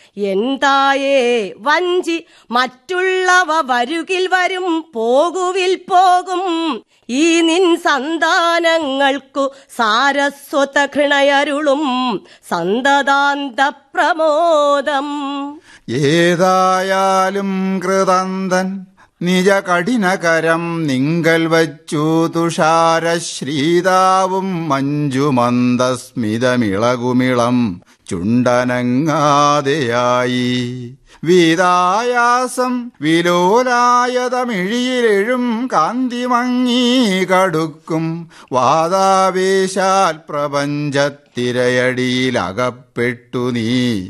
എന്തായേ വഞ്ചി മറ്റുള്ളവ വരുകിൽ വരും പോകുവിൽ പോകും ഈ നിൻ സന്താനങ്ങൾക്കു സാരസ്വത ഘൃണയരുളും സന്തതാന്ത പ്രമോദം ഏതായാലും കൃതന്തൻ നിജ കഠിനകരം നിങ്കൽ വച്ചു തുഷാരശ്രീതാവും മഞ്ജുമന്ദസ്മിതമിളകുമിളം ചുണ്ടനങ്ങാതെയായി വീതായാസം വിലോലായതമിഴിയിലെഴും കാന്തിമങ്ങി കടുക്കും വാതാവേശാൽ പ്രപഞ്ചത്തിരയടിയിലകപ്പെട്ടു നീ